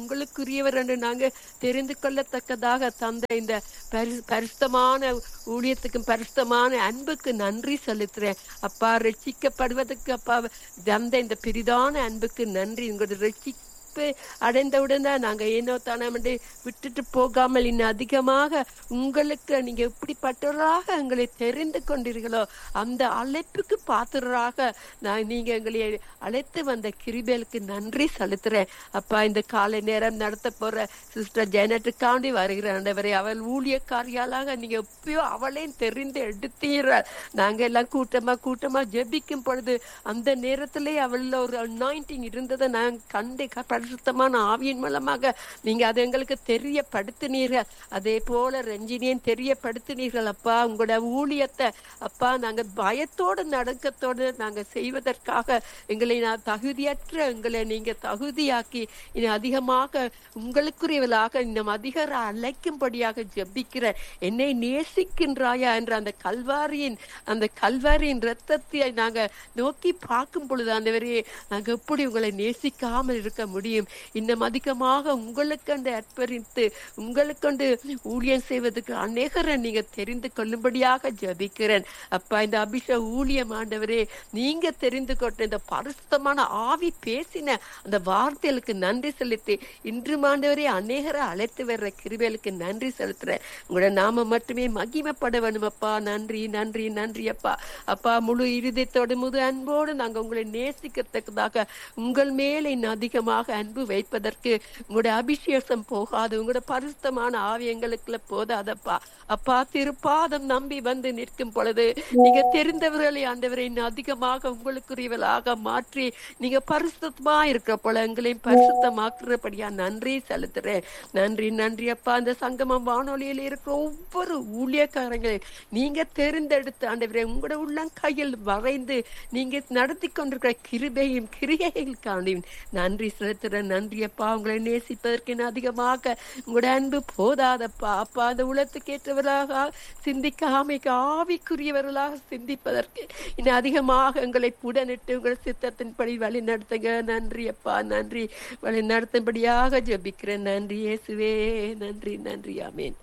உங்களுக்குரியவர் என்று நாங்க தெரிந்து கொள்ளத்தக்கதாக தந்த இந்த பரி- பரிசுத்தமான ஊழியத்துக்கும் பரிசுத்தமான அன்புக்கு நன்றி செலுத்துறேன் அப்பா ரட்சிக்கப்படுவதற்கு அப்பா தந்த இந்த பெரிதான அன்புக்கு நன்றி உங்களோட ரட்சிப்பு அடைந்தவுடன் தான் நாங்க ஏனோ தானம் என்று விட்டுட்டு போகாமல் இன்னும் அதிகமாக உங்களுக்கு நீங்க எப்படிப்பட்டவராக எங்களை தெரிந்து கொண்டீர்களோ அந்த அழைப்புக்கு பாத்திரராக நான் நீங்க எங்களை அழைத்து வந்த கிருபேலுக்கு நன்றி செலுத்துறேன் அப்பா இந்த காலை நேரம் நடத்த போற சிஸ்டர் ஜெனட்டுக்காண்டி வருகிற ஆண்டவரே அவள் ஊழியக்காரியாளாக நீங்க எப்பயோ அவளையும் தெரிந்து எடுத்தீர நாங்க எல்லாம் கூட்டமா கூட்டமா ஜெபிக்கும் பொழுது அந்த நேரத்திலே அவள்ல ஒரு அனாயிண்டிங் இருந்ததை நான் கண்டு க- பரிசுத்தமான ஆவியின் மூலமாக நீங்க அதை எங்களுக்கு தெரியப்படுத்தினீர்கள் அதே போல ரஞ்சினியன் தெரியப்படுத்தினீர்கள் அப்பா உங்களோட ஊழியத்தை அப்பா நாங்க பயத்தோடு நடக்கத்தோடு நாங்க செய்வதற்காக எங்களை நான் தகுதியற்ற எங்களை நீங்க தகுதியாக்கி இனி அதிகமாக உங்களுக்குரியவளாக இன்னும் அதிகர அழைக்கும்படியாக ஜெபிக்கிறேன் என்னை நேசிக்கின்றாயா என்ற அந்த கல்வாரியின் அந்த கல்வாரியின் ரத்தத்தை நாங்க நோக்கி பார்க்கும் பொழுது ஆண்டவரே நாங்க எப்படி உங்களை நேசிக்காமல் இருக்க முடியும் இன்னும் அதிகமாக உங்களுக்கண்டு அர்ப்பணித்து உங்களுக்கண்டு ஊழியம் செய்வதற்கு அநேகரை நீங்க தெரிந்து கொள்ளும்படியாக ஜெபிக்கிறேன் அப்பா இந்த அபிஷேக ஊழியம் ஆண்டவரே நீங்க தெரிந்து கொண்ட இந்த பரிசுத்தமான ஆவி பேசின அந்த வார்த்தைகளுக்கு நன்றி செலுத்தி இன்று ஆண்டவரே அநேகரை அழைத்து வர்ற கிருபைகளுக்கு நன்றி செலுத்துறேன் உங்களோட நாம மட்டுமே மகிமைப்பட வேணும் அப்பா நன்றி நன்றி நன்றி அப்பா அப்பா முழு இருதயத்தோடு முழு அன்போடு நாங்க உங்களை நேசிக்கத்தக்கதாக உங்கள் மேல இன்னும் அதிகமாக அன்பு வைப்பதற்கு உங்களுடைய அபிஷேகம் போகாது உங்களோட பரிசுத்தமான ஆவி எங்களுக்குள்ள போதாதப்பா அப்பா திருப்பாதம் நம்பி வந்து நிற்கும் பொழுது நீங்க தெரிந்தவர்களை ஆண்டவரை இன்னும் அதிகமாக உங்களுக்குரியவர்களாக மாற்றி நீங்க பரிசுத்தமா இருக்கிற போல எங்களையும் பரிசுத்தமாக்குறபடியா நன்றி செலுத்துறேன் நன்றி நன்றி அப்பா அந்த சங்கமம் வானொலியில் இருக்கிற ஒவ்வொரு ஊழியக்காரங்களையும் நீங்க தெரிந்தெடுத்து ஆண்டவரே உங்களோட உள்ளங்கையில் வரைந்து நீங்க நடத்தி கொண்டிருக்கிற கிருபையும் கிரியைகளுக்காண்டியும் நன்றி செலுத்துறேன் நன்றி அப்பா உங்களை நேசிப்பதற்கு இன்னும் அதிகமாக உங்களோட அன்பு போதாதப்பா அப்பா அந்த உலகத்துக்கு ஏற்றவர்களாக சிந்திக்காமைக்கு ஆவிக்குரியவர்களாக சிந்திப்பதற்கு இன்னும் அதிகமாக எங்களை புடனிட்டு உங்கள் சித்தத்தின்படி வழி நடத்துங்க நன்றி அப்பா நன்றி வழி நடத்தும்படியாக ஜெபிக்கிறேன் நன்றி இயேசுவே நன்றி நன்றி ஆமேன்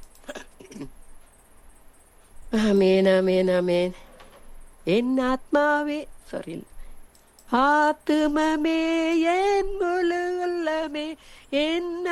ஆமேன் ஆமேன் ஆமேன் என் ஆத்மாவே சாரி ஆத்துமமே என் முழு உள்ளமே என்